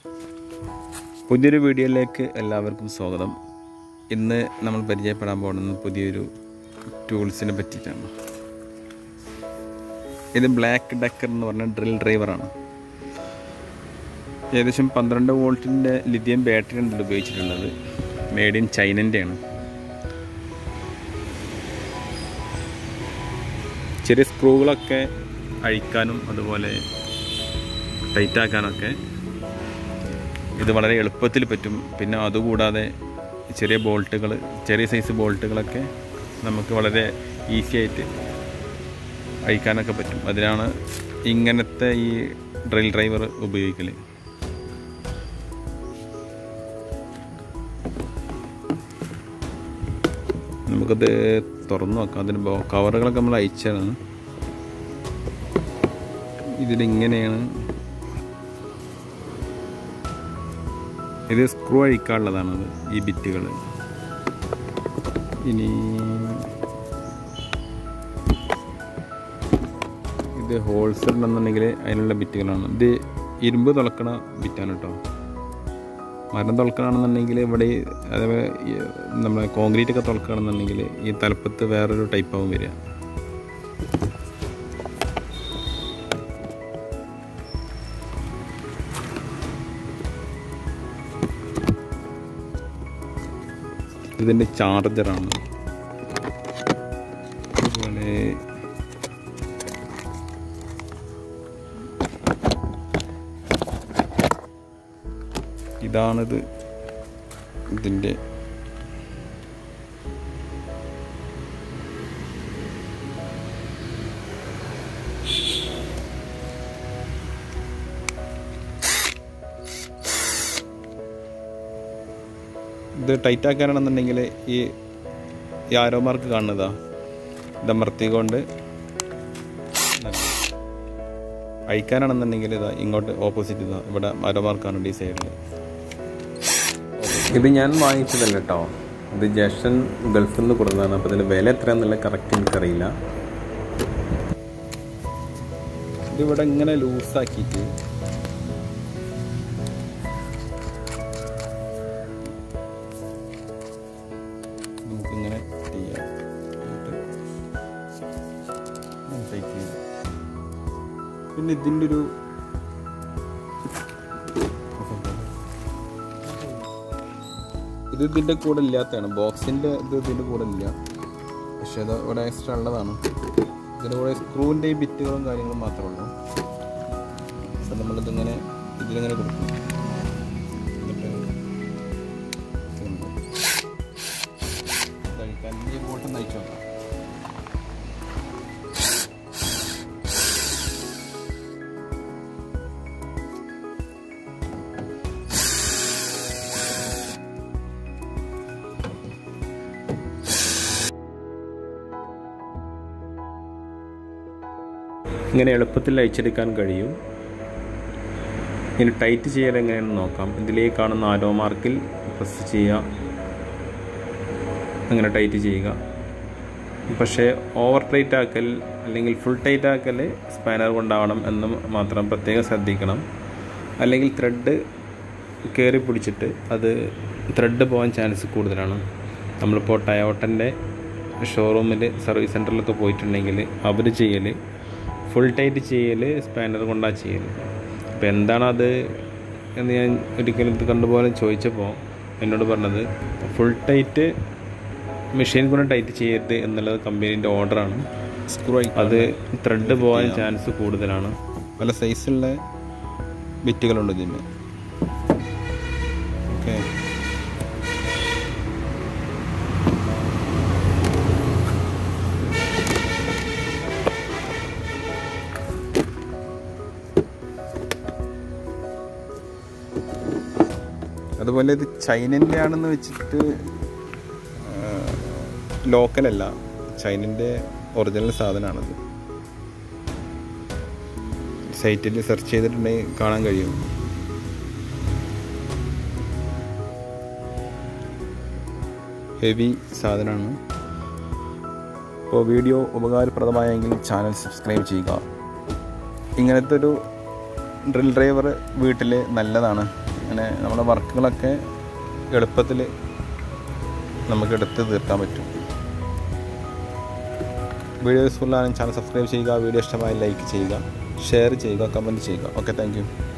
പുതിയൊരു വീഡിയോയിലേക്ക് എല്ലാവർക്കും സ്വാഗതം ഇന്ന് നമ്മൾ പരിചയപ്പെടാൻ പോകുന്നത് പുതിയൊരു ടൂൾസിനെ പറ്റിയിട്ടാണ് ഇത് ബ്ലാക്ക് ഡക്കർ എന്ന് പറഞ്ഞ ഡ്രിൽ ഡ്രൈവറാണ് ഏകദേശം പന്ത്രണ്ട് വോൾട്ടിൻ്റെ ലിഥിയം ബാറ്ററിയാണ് ഇതിൽ ഉപയോഗിച്ചിട്ടുള്ളത് മെയ്ഡ് ഇൻ ചൈനൻ്റെയാണ് ചെറിയ സ്ക്രൂകളൊക്കെ അഴിക്കാനും അതുപോലെ ടൈറ്റാക്കാനൊക്കെ ഇത് വളരെ എളുപ്പത്തിൽ പറ്റും പിന്നെ അതുകൂടാതെ ചെറിയ ബോൾട്ടുകൾ ചെറിയ സൈസ് ബോൾട്ടുകളൊക്കെ നമുക്ക് വളരെ ഈസി ആയിട്ട് അഴിക്കാനൊക്കെ പറ്റും അതിനാണ് ഇങ്ങനത്തെ ഈ ഡ്രിൽ ഡ്രൈവർ ഉപയോഗിക്കൽ നമുക്കത് തുറന്നു നോക്കാം അതിന് ബോ- കവറുകളൊക്കെ നമ്മൾ അയച്ചതാണ് ഇതിലിങ്ങനെയാണ് ഇത് സ്ക്രൂ അഴിക്കാനുള്ളതാണത് ഈ ബിറ്റുകൾ ഇനി ഇത് ഹോൾസ് ഉണ്ടെന്നുണ്ടെങ്കിൽ അതിനുള്ള ബിറ്റുകളാണ് ഇത് ഇരുമ്പ് തുളക്കണ ബിറ്റാണ് കേട്ടോ മരം തുളക്കണമെന്നുണ്ടെങ്കിൽ ഇവിടെ ഈ അതേപോലെ ഈ നമ്മളെ കോൺക്രീറ്റ് ഒക്കെ തുളക്കണമെന്നുണ്ടെങ്കിൽ ഈ തലപ്പത്ത് വേറൊരു ടൈപ്പാവും വരിക ഇതിൻ്റെ ചാർജറാണ് അതുപോലെ ഇതാണിത് ഇതിൻ്റെ ഇത് ടൈറ്റ് ആക്കാനാണെന്നുണ്ടെങ്കിൽ ഈ ഈ ആരോ മാർക്ക് കാണുന്നതാ ഇതമർത്തിക്കൊണ്ട് അഴിക്കാനാണെന്നുണ്ടെങ്കിൽ ഇതാ ഇങ്ങോട്ട് ഓപ്പോസിറ്റ് ഇതാ ഇവിടെ ആരോ മാർക്കാണ് ഈ സൈഡിൽ ഇത് ഞാൻ വാങ്ങിച്ചതല്ല കേട്ടോ ഇത് ജഷൻ ഗൾഫിൽ നിന്ന് കൊടുത്തതാണ് അപ്പോൾ ഇതിൻ്റെ വില എത്രയാണെന്നുള്ള കറക്റ്റ് എനിക്കറിയില്ല ഇതിവിടെ ഇങ്ങനെ ലൂസാക്കിയിട്ട് നമുക്കിങ്ങനെ ചെയ്യാം എന്നിട്ട് ഇങ്ങനെ tight ചെയ്യാം. പിന്നെ ഇതിൻ്റെ ഒരു ഇത് ഇതിൻ്റെ കൂടെ ഇല്ലാത്തതാണ് ബോക്സിൻ്റെ ഇത് ഇതിൻ്റെ കൂടെ ഇല്ല പക്ഷെ അത് ഇവിടെ എക്സ്ട്രാ ഉള്ളതാണ് ഇതിൻ്റെ കൂടെ സ്ക്രൂവിൻ്റെ ബിറ്റുകളും കാര്യങ്ങളും മാത്രമേ ഉള്ളൂ അപ്പം നമ്മളിതിങ്ങനെ ഇതിലിങ്ങനെ കൊടുക്കും എന്നിട്ട് ഇതുണ്ട്. കഴിക്കാൻ ഈ ബോട്ട് നയിച്ചു നോക്കാം ഇങ്ങനെ എളുപ്പത്തിൽ അയച്ചെടുക്കാൻ കഴിയും ഇനി ടൈറ്റ് ചെയ്യാൻ എങ്ങനെയാണെന്ന് നോക്കാം ഇതിലേക്ക് കാണുന്ന ആരോ മാർക്കിൽ പ്രസ് ചെയ്യുക അങ്ങനെ ടൈറ്റ് ചെയ്യുക പക്ഷേ ഓവർ ടൈറ്റ് ആക്കൽ അല്ലെങ്കിൽ ഫുൾ ടൈറ്റ് ആക്കൽ സ്പാനർ കൊണ്ടാവണം എന്ന് മാത്രം പ്രത്യേകം ശ്രദ്ധിക്കണം അല്ലെങ്കിൽ ത്രെഡ് കയറി പിടിച്ചിട്ട് അത് ത്രെഡ് പോകാൻ ചാൻസ് കൂടുതലാണ് നമ്മളിപ്പോൾ ടയോട്ടൻ്റെ ഷോറൂമിൽ സർവീസ് സെൻറ്ററിലൊക്കെ പോയിട്ടുണ്ടെങ്കിൽ അവർ ചെയ്യൽ ഫുൾ ടൈറ്റ് ചെയ്യൽ സ്പാനർ കൊണ്ടാണ് ചെയ്യൽ അപ്പോൾ എന്താണത് എന്ന് ഞാൻ ഒരിക്കലും ഇത് കണ്ടുപോലെ ചോദിച്ചപ്പോൾ എന്നോട് പറഞ്ഞത് ഫുൾ ടൈറ്റ് മെഷീൻ കൊണ്ട് ടൈറ്റ് ചെയ്യരുത് എന്നുള്ളത് കമ്പനീൻ്റെ ഓർഡറാണ് സ്ക്രൂ അത് ത്രെഡ് പോകാൻ ചാൻസ് കൂടുതലാണ് പല സൈസുള്ള ബിറ്റുകളുണ്ട് ഇതിന് ഓക്കെ അതുപോലെ ഇത് ചൈനൻ്റെ ആണെന്ന് വെച്ചിട്ട് ലോക്കലല്ല ചൈനൻ്റെ ഒറിജിനൽ സാധനമാണത് സൈറ്റിൽ സെർച്ച് ചെയ്തിട്ടുണ്ടെങ്കിൽ കാണാൻ കഴിയും ഹെവി സാധനമാണ് അപ്പോൾ വീഡിയോ ഉപകാരപ്രദമായെങ്കിൽ ചാനൽ സബ്സ്ക്രൈബ് ചെയ്യുക ഇങ്ങനത്തെ ഒരു ഡ്രിൽ ഡ്രൈവർ വീട്ടിൽ നല്ലതാണ് അങ്ങനെ നമ്മുടെ വർക്കുകളൊക്കെ എളുപ്പത്തിൽ നമുക്ക് എടുത്ത് തീർക്കാൻ പറ്റും വീഡിയോ യൂസ്ഫുള്ളാണെങ്കിൽ ചാനൽ സബ്സ്ക്രൈബ് ചെയ്യുക വീഡിയോ ഇഷ്ടമായി ലൈക്ക് ചെയ്യുക ഷെയർ ചെയ്യുക കമൻറ്റ് ചെയ്യുക ഓക്കെ താങ്ക് യു